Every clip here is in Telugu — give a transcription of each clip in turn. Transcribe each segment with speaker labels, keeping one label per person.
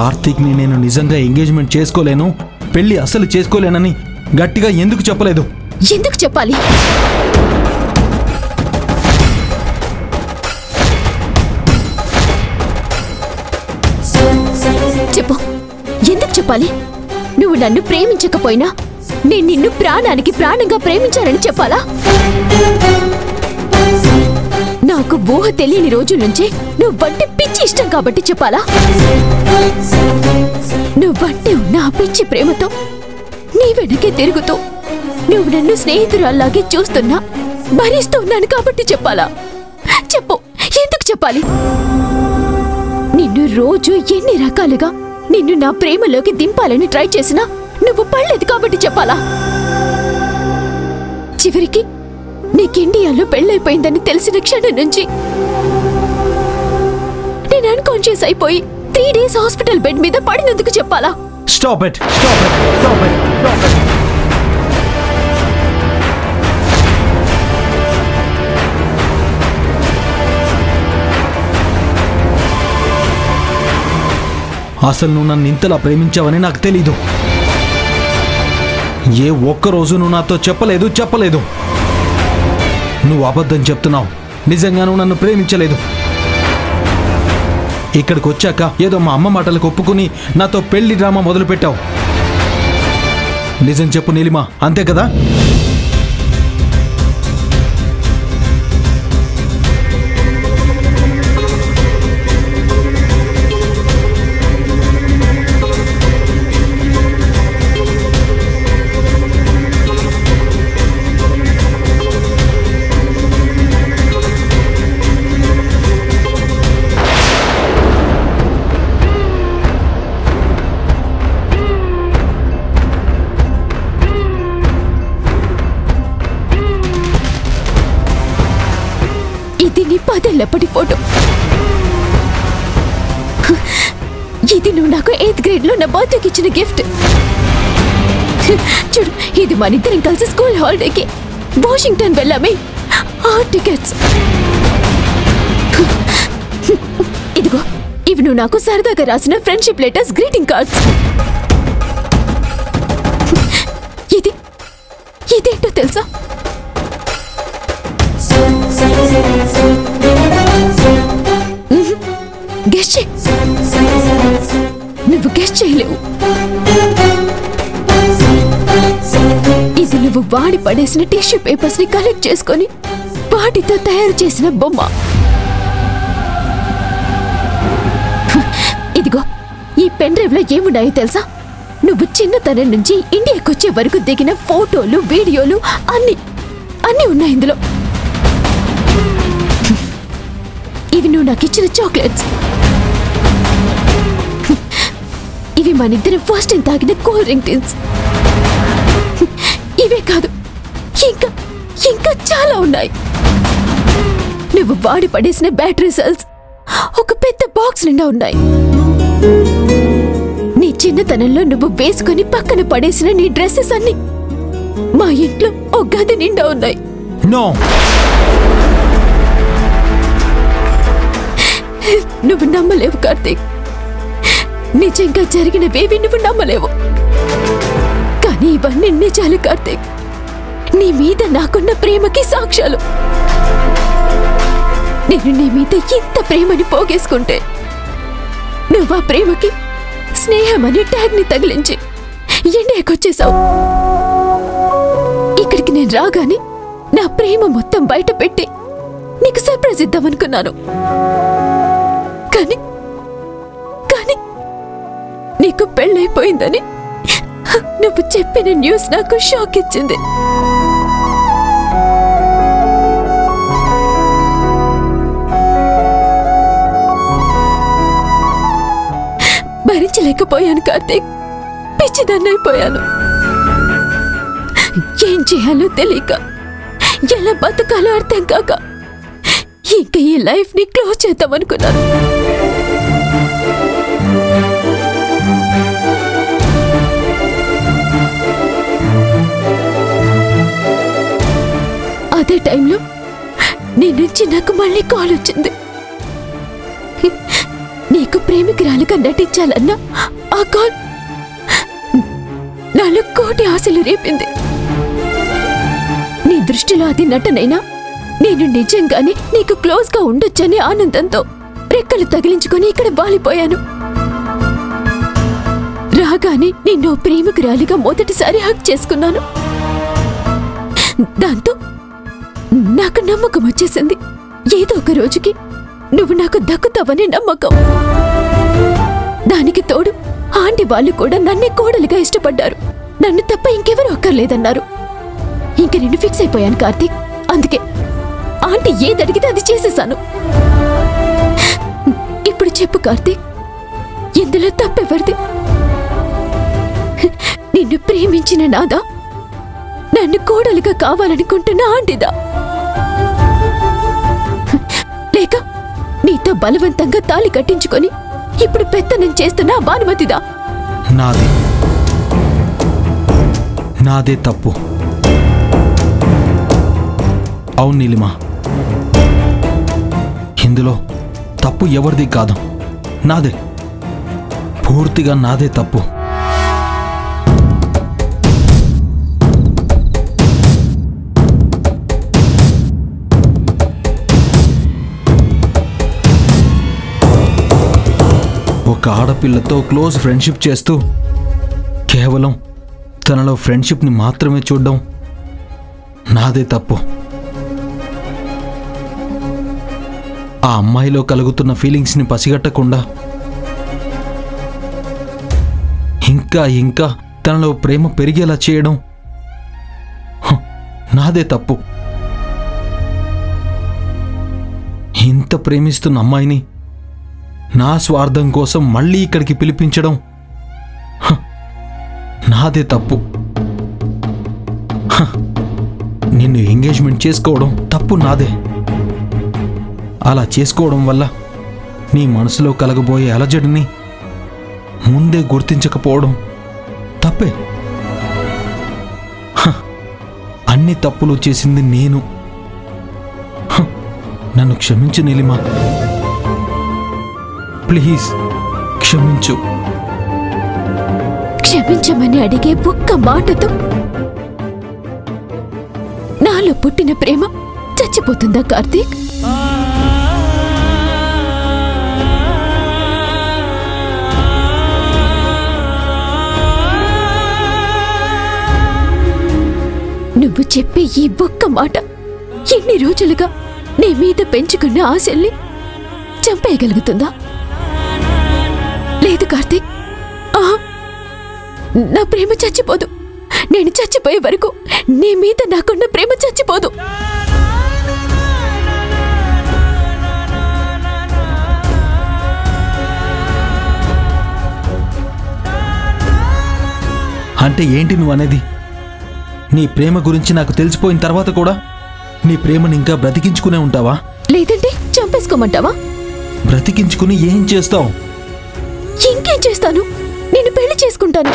Speaker 1: కార్తీక్ని నేను నిజంగా ఎంగేజ్మెంట్ చేసుకోలేను పెళ్లి అసలు చేసుకోలేనని గట్టిగా ఎందుకు చెప్పలేదు
Speaker 2: ఎందుకు చెప్పాలి చెప్పు ఎందుకు చెప్పాలి నువ్వు నన్ను ప్రేమించకపోయినా నేను నిన్ను ప్రాణానికి ప్రాణంగా ప్రేమించానని చెప్పాలా నాకు ఊహ తెలియని రోజుల నుంచే నువ్వంటే పిచ్చి ఇష్టం కాబట్టి చెప్పాలా నువ్వంటే ఉన్న ఆ పిచ్చి ప్రేమతో నీ వెనకే తిరుగుతూ నువ్వు నన్ను స్నేహితురాల్లాగే చూస్తున్నా భరిస్తూ ఉన్నాను కాబట్టి చెప్పాలా చెప్పు ఎందుకు చెప్పాలి నిన్ను రోజు ఎన్ని రకాలుగా నిన్ను నా ప్రేమలోకి దింపాలని ట్రై చేసినా నువ్వు పడలేదు కాబట్టి చెప్పాలా చివరికి నీకు ఇండియాలో పెళ్ళైపోయిందని తెలిసిన క్షణం నుంచి నేను అన్కాన్షియస్ అయిపోయి త్రీ డేస్ హాస్పిటల్ బెడ్ మీద పడినందుకు చెప్పాలా
Speaker 1: stop it stop it stop it stop it అసలు నువ్వు నన్ను ఇంతలా ప్రేమించావని నాకు తెలీదు ఏ ఒక్క రోజు నువ్వు నాతో చెప్పలేదు చెప్పలేదు నువ్వు అబద్ధం చెప్తున్నావు నిజంగా నువ్వు నన్ను ప్రేమించలేదు ఇక్కడికి వచ్చాక ఏదో మా అమ్మ మాటలకు ఒప్పుకుని నాతో పెళ్లి డ్రామా మొదలుపెట్టావు నిజం చెప్పు నీలిమా అంతే కదా
Speaker 2: ఇది నీ పదేళ్లప్పటి ఫోటో ఇది నువ్వు నాకు ఎయిత్ గ్రేడ్ లో నా బర్త్డేకి ఇచ్చిన గిఫ్ట్ చూడు ఇది మన ఇద్దరం కలిసి స్కూల్ హాలిడేకి వాషింగ్టన్ వెళ్ళామే ఆ టికెట్స్ ఇదిగో ఇవి నువ్వు నాకు సరదాగా రాసిన ఫ్రెండ్షిప్ లెటర్స్ గ్రీటింగ్ కార్డ్స్ ఇది ఇదేంటో తెలుసా గెస్ట్ చేయి నువ్వు గెస్ట్ చేయలేవు ఇది నువ్వు వాడి పడేసిన టిష్యూ పేపర్స్ ని కలెక్ట్ చేసుకొని వాటితో తయారు చేసిన బొమ్మ ఇదిగో ఈ పెన్ డ్రైవ్ లో ఏమున్నాయో తెలుసా నువ్వు చిన్నతనం నుంచి ఇండియాకి వచ్చే వరకు దిగిన ఫోటోలు వీడియోలు అన్ని అన్ని ఉన్నాయి ఇందులో ఇవి నువ్వు నాకు ఇచ్చిన చాక్లెట్స్ ఇవి మన ఇద్దరం ఫస్ట్ టైం తాగిన కూల్ డ్రింక్ టిన్స్ ఇవే కాదు ఇంకా ఇంకా చాలా ఉన్నాయి నువ్వు వాడి పడేసిన బ్యాటరీ సెల్స్ ఒక పెద్ద బాక్స్ నిండా ఉన్నాయి నీ చిన్నతనంలో నువ్వు వేసుకొని పక్కన పడేసిన నీ డ్రెస్సెస్ అన్ని మా ఇంట్లో ఒక గది నిండా ఉన్నాయి
Speaker 1: నో
Speaker 2: నువ్వు నమ్మలేవు కార్తీక్ నిజంగా జరిగినవేవి నువ్వు నమ్మలేవు కానీ ఇవన్నీ నిజాలు కార్తీక్ నీ మీద నాకున్న ప్రేమకి సాక్ష్యాలు నేను నీ మీద ఇంత ప్రేమని పోగేసుకుంటే నువ్వు ఆ ప్రేమకి స్నేహం అనే ట్యాగ్ని తగిలించి ఎండేకొచ్చేసావు ఇక్కడికి నేను రాగానే నా ప్రేమ మొత్తం బయట పెట్టి నీకు సర్ప్రైజ్ ఇద్దామనుకున్నాను కానీ కానీ నీకు పెళ్ళైపోయిందని నువ్వు చెప్పిన న్యూస్ నాకు షాక్ ఇచ్చింది భరించలేకపోయాను కార్తీక్ పిచ్చిదాన్నైపోయాను ఏం చేయాలో తెలియక ఎలా బతకాలో అర్థం కాక ఇంకా ఈ లైఫ్ ని క్లోజ్ చేద్దామనుకున్నాను అదే టైంలో నీ నుంచి నాకు మళ్ళీ కాల్ వచ్చింది నీ నీకు ప్రేమికురాలుగా నటించాలన్న ఆ కాల్ నాలో కోటి ఆశలు రేపింది నీ దృష్టిలో అది నటనైనా నేను నిజంగానే నీకు క్లోజ్ గా ఉండొచ్చనే ఆనందంతో రెక్కలు తగిలించుకొని ఇక్కడ వాలిపోయాను రాగానే నిన్నో ప్రేమికురాలిగా మొదటిసారి హక్ చేసుకున్నాను దాంతో నాకు నమ్మకం వచ్చేసింది ఏదో ఒక రోజుకి నువ్వు నాకు దక్కుతావనే నమ్మకం దానికి తోడు ఆంటీ వాళ్ళు కూడా నన్నే కోడలిగా ఇష్టపడ్డారు నన్ను తప్ప ఇంకెవరూ అక్కర్లేదన్నారు ఇంక నేను ఫిక్స్ అయిపోయాను కార్తీక్ అందుకే ఆంటీ ఏది అడిగితే అది చేసేశాను ఇప్పుడు చెప్పు కార్తీక్ ఇందులో తప్పెవరిది నిన్ను ప్రేమించిన నాదా నన్ను కోడలిగా కావాలనుకుంటున్న ఆంటీదా లేక నీతో బలవంతంగా తాళి కట్టించుకొని ఇప్పుడు పెత్తనం చేస్తున్న ఆ భానుమతిదా
Speaker 1: నాదే నాదే తప్పు అవును నీలిమా ఇందులో తప్పు ఎవరిది కాదు నాదే పూర్తిగా నాదే తప్పు ఒక ఆడపిల్లతో క్లోజ్ ఫ్రెండ్షిప్ చేస్తూ కేవలం తనలో ఫ్రెండ్షిప్ని మాత్రమే చూడడం నాదే తప్పు ఆ అమ్మాయిలో కలుగుతున్న ఫీలింగ్స్ని పసిగట్టకుండా ఇంకా ఇంకా తనలో ప్రేమ పెరిగేలా చేయడం హ, నాదే తప్పు ఇంత ప్రేమిస్తున్న అమ్మాయిని నా స్వార్థం కోసం మళ్ళీ ఇక్కడికి పిలిపించడం హ, నాదే తప్పు హ, నిన్ను ఎంగేజ్మెంట్ చేసుకోవడం తప్పు నాదే అలా చేసుకోవడం వల్ల నీ మనసులో కలగబోయే అలజడిని ముందే గుర్తించకపోవడం తప్పే హ, అన్ని తప్పులు చేసింది నేను హ, నన్ను క్షమించు నీలిమా ప్లీజ్ క్షమించు
Speaker 2: క్షమించమని అడిగే ఒక్క మాటతో నాలో పుట్టిన ప్రేమ చచ్చిపోతుందా కార్తీక్ నువ్వు చెప్పే ఈ ఒక్క మాట ఎన్ని రోజులుగా నీ మీద పెంచుకున్న ఆశల్ని చంపేయగలుగుతుందా లేదు కార్తీక్ ఆహా నా ప్రేమ చచ్చిపోదు నేను చచ్చిపోయే వరకు నీ మీద నాకున్న ప్రేమ చచ్చిపోదు
Speaker 1: అంటే ఏంటి నువ్వు అనేది నీ ప్రేమ గురించి నాకు తెలిసిపోయిన తర్వాత కూడా నీ ప్రేమని ఇంకా బ్రతికించుకునే ఉంటావా
Speaker 2: లేదంటే చంపేసుకోమంటావా
Speaker 1: బ్రతికించుకుని ఏం చేస్తావు
Speaker 2: ఇంకేం చేస్తాను నేను పెళ్లి చేసుకుంటాను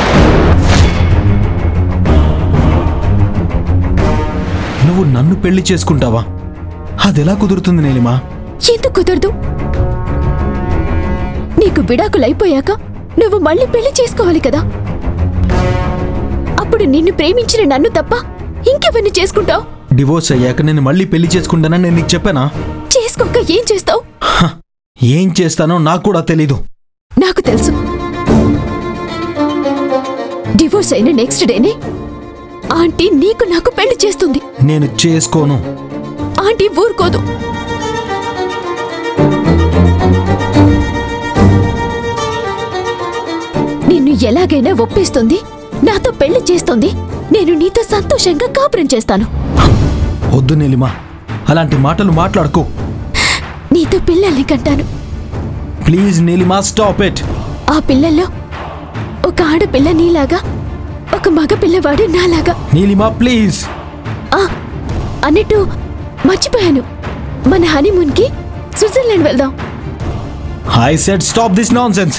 Speaker 1: నువ్వు నన్ను పెళ్లి చేసుకుంటావా అదెలా కుదురుతుంది నీలిమా
Speaker 2: ఎందుకు కుదరదు నీకు విడాకులైపోయాక నువ్వు మళ్ళీ పెళ్లి చేసుకోవాలి కదా అప్పుడు నిన్ను ప్రేమించిన నన్ను తప్ప ఇంకెవరిని చేసుకుంటావు
Speaker 1: డివోర్స్ అయ్యాక నేను మళ్ళీ పెళ్లి చేసుకుంటానని నేను నీకు చెప్పానా
Speaker 2: చేసుకోక ఏం చేస్తావు
Speaker 1: హ, ఏం చేస్తానో నాకు కూడా తెలీదు
Speaker 2: నాకు తెలుసు డివోర్స్ అయిన నెక్స్ట్ డేనే ఆంటీ నీకు నాకు పెళ్లి చేస్తుంది
Speaker 1: నేను చేసుకోను
Speaker 2: ఆంటీ ఊరుకోదు నిన్ను ఎలాగైనా ఒప్పిస్తుంది నాతో పెళ్లి చేస్తుంది నేను నీతో సంతోషంగా కాపురం చేస్తాను
Speaker 1: వద్దు నీలిమా అలాంటి మాటలు మాట్లాడుకో
Speaker 2: నీతో పిల్లల్ని కంటాను
Speaker 1: ప్లీజ్ నీలిమా స్టాప్ ఇట్
Speaker 2: ఆ పిల్లల్లో ఒక ఆడపిల్ల నీలాగా ఒక మగ పిల్లవాడు నాలాగా
Speaker 1: నీలిమా ప్లీజ్
Speaker 2: ఆ అన్నట్టు మర్చిపోయాను మన హనీమూన్కి స్విట్జర్లాండ్ వెళ్దాం
Speaker 1: I said stop this nonsense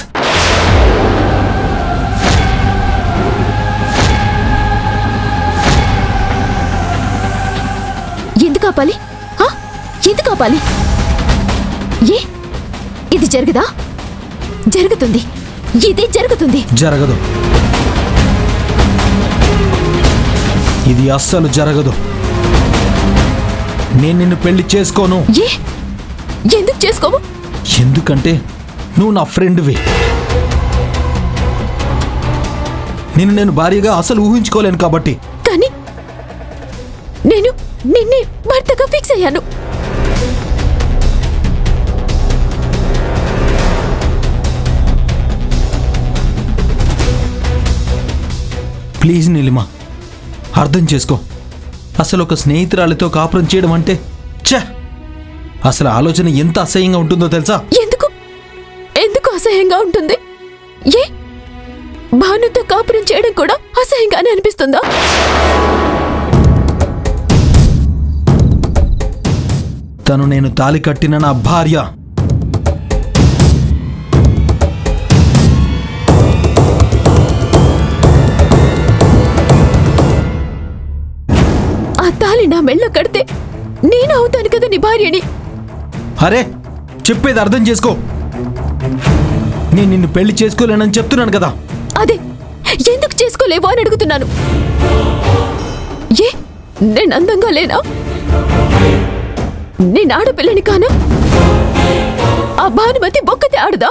Speaker 2: ఎందుకు ఆపాలి ఆ? ఎందుకు ఆపాలి ఏ ఇది జరగదా జరుగుతుంది ఇది జరుగుతుంది
Speaker 1: జరగదు ఇది అస్సలు జరగదు నేను నిన్ను పెళ్లి చేసుకోను
Speaker 2: ఏ ఎందుకు చేసుకోవు
Speaker 1: ఎందుకంటే నువ్వు నా ఫ్రెండ్వి నిన్ను నేను భార్యగా అసలు ఊహించుకోలేను కాబట్టి
Speaker 2: కానీ నేను నిన్నే భర్తగా ఫిక్స్ అయ్యాను
Speaker 1: ప్లీజ్ నీలిమా అర్థం చేసుకో అసలు ఒక స్నేహితురాలితో కాపురం చేయడం అంటే ఛ అసలు ఆలోచన ఎంత అసహ్యంగా ఉంటుందో తెలుసా
Speaker 2: ఎందుకు ఎందుకు అసహ్యంగా ఉంటుంది ఏ భానుతో కాపురం చేయడం కూడా అసహ్యంగానే అనిపిస్తుందా
Speaker 1: తను నేను తాలి కట్టిన నా భార్య
Speaker 2: ఆ తాలి నా మెళ్ళ కడితే నేను అవుతాను కదా నీ భార్యని
Speaker 1: అరే చెప్పేది అర్థం చేసుకో నేను నిన్ను పెళ్లి చేసుకోలేనని చెప్తున్నాను కదా
Speaker 2: అదే ఎందుకు చేసుకోలేవో అని అడుగుతున్నాను ఏ నేను అందంగా లేనా నేను ఆడపిల్లని కానా ఆ భానుమతి బొక్కతే ఆడదా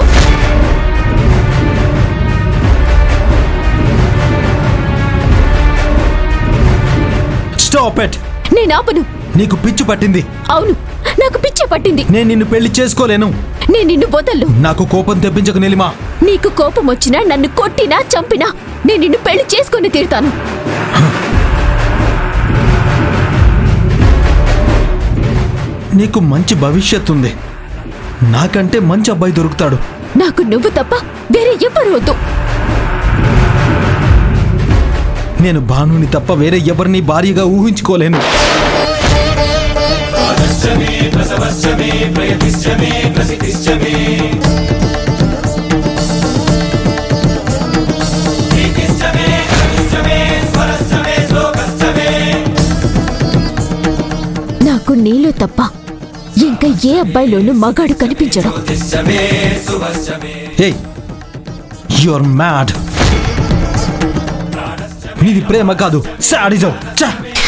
Speaker 1: స్టాప్ ఎట్
Speaker 2: నేను ఆపను
Speaker 1: నీకు పిచ్చి పట్టింది
Speaker 2: అవును నాకు పిచ్చి పట్టింది
Speaker 1: నేను నిన్ను పెళ్లి చేసుకోలేను
Speaker 2: నేను నిన్ను వదల్లు
Speaker 1: నాకు కోపం తెప్పించకు నీలిమా
Speaker 2: నీకు కోపం వచ్చినా నన్ను కొట్టినా చంపినా నేను నిన్ను పెళ్లి చేసుకుని తీరుతాను
Speaker 1: నీకు మంచి భవిష్యత్తు ఉంది నాకంటే మంచి అబ్బాయి దొరుకుతాడు
Speaker 2: నాకు నువ్వు తప్ప వేరే ఎవ్వరు వద్దు
Speaker 1: నేను భానుని తప్ప వేరే ఎవరిని భార్యగా ఊహించుకోలేను
Speaker 2: నాకు నీలో తప్ప ఇంకా ఏ అబ్బాయిలోనూ మగాడు కనిపించడు
Speaker 1: ఏయ్ యువర్ మ్యాడ్ నీది ప్రేమ కాదు సాడిజం ఛ!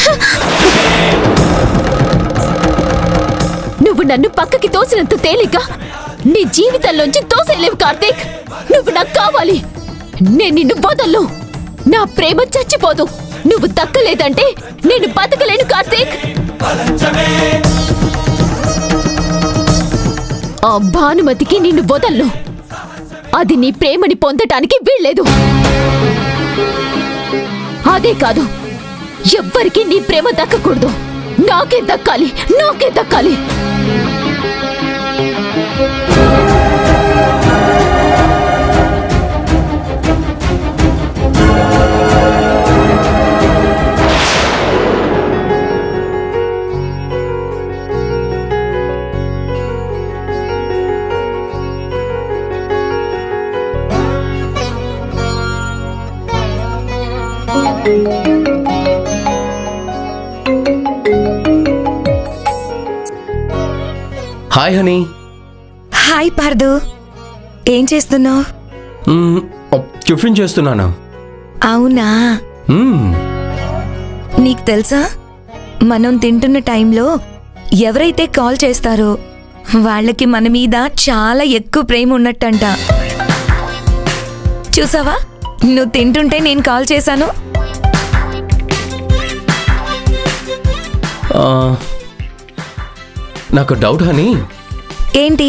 Speaker 2: నువ్వు నన్ను పక్కకి తోసినంత తేలిక నీ జీవితంలోంచి తోసేలేవు కార్తీక్ నువ్వు నాకు కావాలి నేను నిన్ను వదల్లు నా ప్రేమ చచ్చిపోదు నువ్వు దక్కలేదంటే నేను బతకలేను కార్తీక్ ఆ భానుమతికి నిన్ను వదల్లు అది నీ ప్రేమని పొందటానికి వీల్లేదు అదే కాదు ఎవ్వరికి నీ ప్రేమ దక్కకూడదు నాకే దక్కాలి నాకే దక్కాలి
Speaker 3: హాయ్ హనీ
Speaker 4: హాయ్ పార్దు ఏం చేస్తున్నావు
Speaker 3: మ్మ్, టిఫిన్ చేస్తున్నాను
Speaker 4: అవునా
Speaker 3: మ్మ్,
Speaker 4: నీకు తెలుసా మనం తింటున్న టైంలో ఎవరైతే కాల్ చేస్తారో వాళ్ళకి మన మీద చాలా ఎక్కువ ప్రేమ ఉన్నట్టంట చూసావా నువ్వు తింటుంటే నేను కాల్ చేశాను
Speaker 3: ఆ, నాకు డౌట్ హనీ
Speaker 4: ఏంటి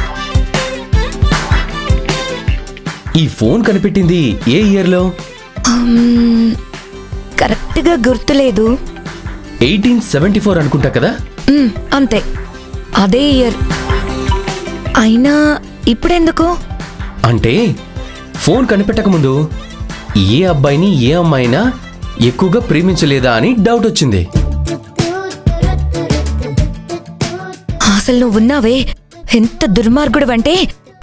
Speaker 3: ఈ ఫోన్ కనిపెట్టింది ఏ ఇయర్లో
Speaker 4: మ్మ్, కరెక్ట్గా గుర్తులేదు
Speaker 3: ఎయిటీన్ సెవెంటీ ఫోర్ అనుకుంటా కదా
Speaker 4: మ్మ్, అంతే అదే ఇయర్ అయినా ఇప్పుడెందుకు
Speaker 3: అంటే ఫోన్ కనిపెట్టక ముందు ఏ అబ్బాయిని ఏ అమ్మాయినా ఎక్కువగా ప్రేమించలేదా అని డౌట్ వచ్చింది
Speaker 4: అసలు నువ్వు ఉన్నావే ఎంత దుర్మార్గుడు అంటే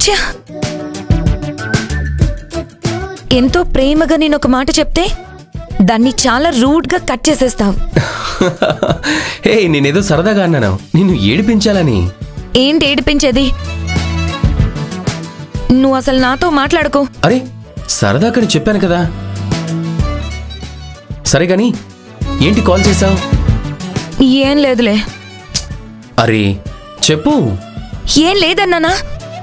Speaker 4: ఎంతో ప్రేమగా నేను ఒక మాట చెప్తే దాన్ని చాలా రూడ్గా కట్ చేసేస్తావు
Speaker 3: హే నేనేదో సరదాగా అన్నాను నిన్ను ఏడిపించాలని
Speaker 4: ఏంటి ఏడిపించేది నువ్వు అసలు నాతో మాట్లాడుకో
Speaker 3: అరే సరదాకని చెప్పాను కదా సరే గాని ఏంటి కాల్ చేసావు
Speaker 4: ఏం లేదులే
Speaker 3: అరే చెప్పు
Speaker 4: ఏం లేదన్నానా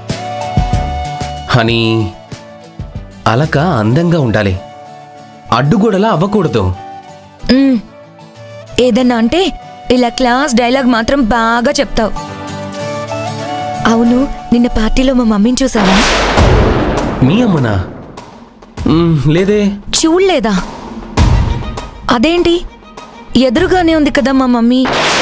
Speaker 3: హనీ అలక అందంగా ఉండాలి అడ్డుగోడలా అవ్వకూడదు
Speaker 4: ఉమ్. ఏదన్నా అంటే ఇలా క్లాస్ డైలాగ్ మాత్రం బాగా చెప్తావు అవును నిన్న పార్టీలో మా మమ్మీని చూసావా
Speaker 3: మీ అమ్మనా మ్, లేదే
Speaker 4: చూడలేదా అదేంటి ఎదురుగానే ఉంది కదా మా మమ్మీ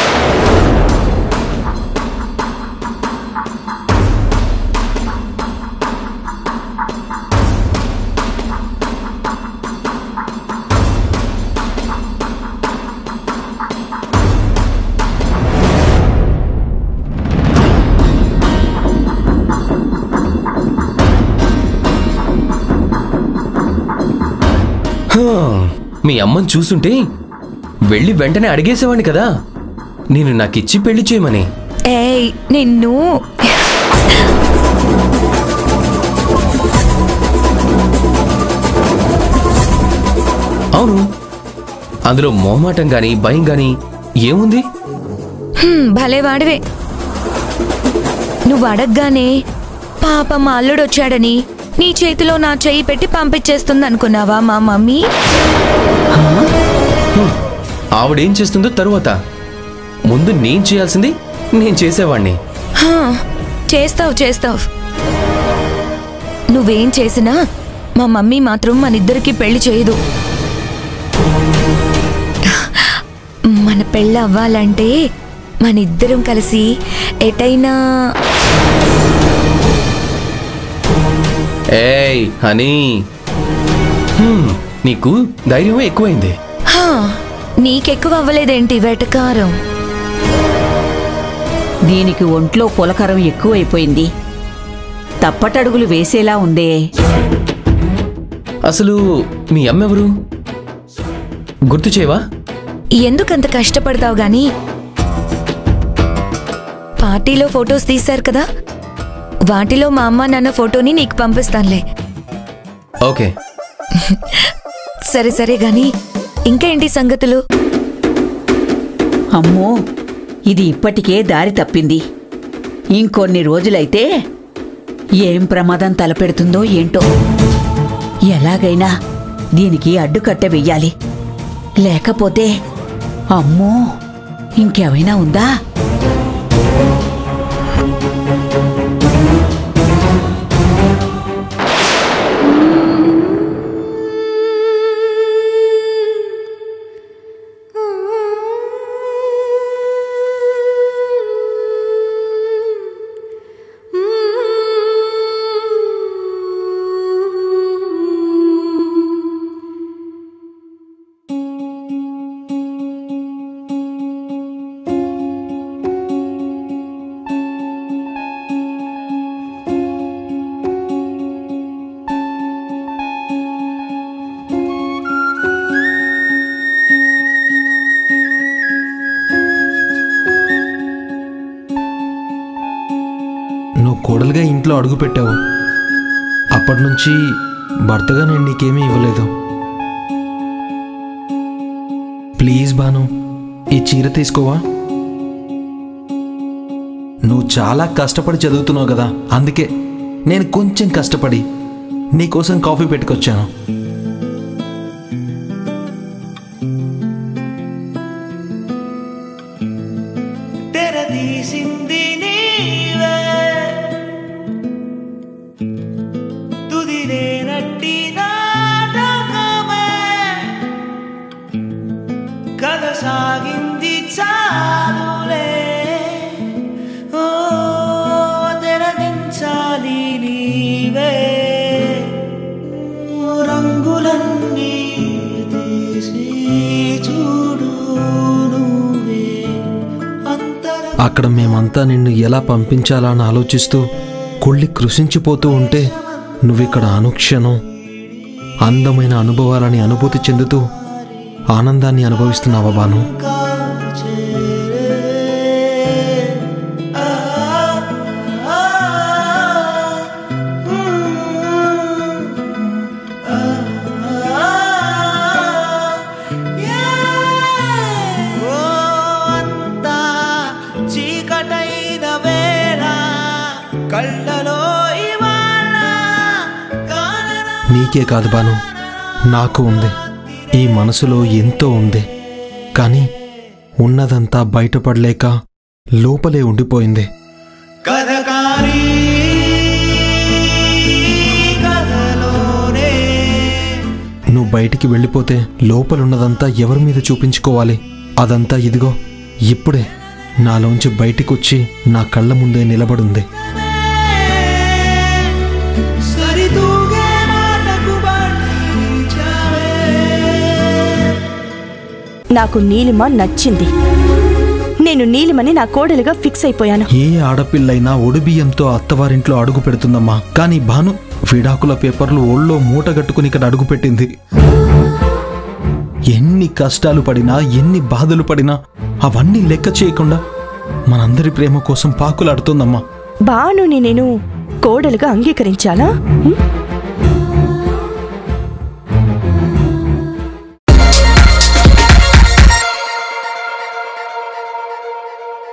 Speaker 3: హా, మీ అమ్మని చూసుంటే వెళ్ళి వెంటనే అడిగేసేవాడిని కదా నేను నాకిచ్చి పెళ్లి చేయమని
Speaker 4: ఏయ్ నిన్ను
Speaker 3: అవును అందులో మొహమాటం గాని భయం గాని ఏముంది
Speaker 4: హ్మ్, భలే వాడివే నువ్వు అడగగానే పాప మా అల్లుడు వచ్చాడని నీ చేతిలో నా చెయ్యి పెట్టి పంపించేస్తుంది అనుకున్నావా మా మమ్మీ
Speaker 3: ఆవిడేం చేస్తుందో తరువాత ముందు నేను చేయాల్సింది నేను చేసేవాణ్ణి
Speaker 4: హా, చేస్తావు చేస్తావు నువ్వేం చేసినా మా మమ్మీ మాత్రం మనిద్దరికి పెళ్లి చేయదు మన పెళ్ళి అవ్వాలంటే మనిద్దరం కలిసి ఎటైనా
Speaker 3: ఏయ్ హనీ హ్మ్, నీకు ధైర్యమే ఎక్కువైంది
Speaker 4: హా, నీకెక్కువ అవ్వలేదేంటి వెటకారం
Speaker 5: దీనికి ఒంట్లో పులకరం ఎక్కువైపోయింది తప్పటడుగులు వేసేలా ఉందే
Speaker 3: అసలు మీ అమ్మెవరు గుర్తు చేయవా
Speaker 4: ఎందుకంత కష్టపడతావు గాని పార్టీలో ఫొటోస్ తీశారు కదా వాటిలో మా అమ్మ నాన్న ఫోటోని నీకు పంపిస్తానులే
Speaker 3: ఓకే
Speaker 4: సరే సరే గాని ఇంకేంటి సంగతులు
Speaker 5: అమ్మో ఇది ఇప్పటికే దారి తప్పింది ఇంకొన్ని రోజులైతే ఏం ప్రమాదం తలపెడుతుందో ఏంటో ఎలాగైనా దీనికి అడ్డుకట్ట వెయ్యాలి లేకపోతే అమ్మో ఇంకేమైనా ఉందా
Speaker 1: నువ్వు కోడలుగా ఇంట్లో అడుగు పెట్టావు అప్పటి నుంచి భర్తగా నేను నీకేమీ ఇవ్వలేదు ప్లీజ్ బాను ఈ చీర తీసుకోవా నువ్వు చాలా కష్టపడి చదువుతున్నావు కదా అందుకే నేను కొంచెం కష్టపడి నీకోసం కాఫీ పెట్టుకొచ్చాను
Speaker 6: తెరదీసింది నీవే తుదిలేనట్టి నాటకమే కథ సాగింది చాలులే ఓ తెరదించాలి నీవే రంగులన్నీ తీసి చూడు నువ్వే అంతర
Speaker 1: అక్కడ మేమంతా నిన్ను ఎలా పంపించాలా అని ఆలోచిస్తూ కుళ్ళి కృషించిపోతూ ఉంటే నువ్విక్కడ అనుక్షణం అందమైన అనుభవాలని అనుభూతి చెందుతూ ఆనందాన్ని అనుభవిస్తున్నావా బాను
Speaker 6: ఆ
Speaker 1: నీకే కాదు బాను నాకు ఉంది ఈ మనసులో ఎంతో ఉంది కానీ ఉన్నదంతా బయటపడలేక లోపలే ఉండిపోయింది
Speaker 6: కథకారి కథలోనే
Speaker 1: నువ్వు బయటికి వెళ్ళిపోతే లోపలున్నదంతా ఎవరి మీద చూపించుకోవాలి అదంతా ఇదిగో ఇప్పుడే నాలోంచి బయటికొచ్చి నా కళ్ళ ముందే నిలబడుంది
Speaker 6: సరితూగే మాటకు బంధించావే
Speaker 7: నాకు నీలిమ నచ్చింది నేను నీలిమని నా కోడలుగా ఫిక్స్ అయిపోయాను
Speaker 1: ఏ ఆడపిల్లైనా ఒడిబియ్యంతో అత్తవారింట్లో అడుగు పెడుతుందమ్మా కానీ భాను విడాకుల పేపర్లు ఒళ్ళో మూటగట్టుకుని ఇక్కడ అడుగు పెట్టింది ఎన్ని కష్టాలు పడినా ఎన్ని బాధలు పడినా అవన్నీ లెక్క చేయకుండా మనందరి ప్రేమ కోసం పాకులాడుతోందమ్మా
Speaker 7: బానుని నేను కోడలుగా అంగీకరించాలా హ్మ్?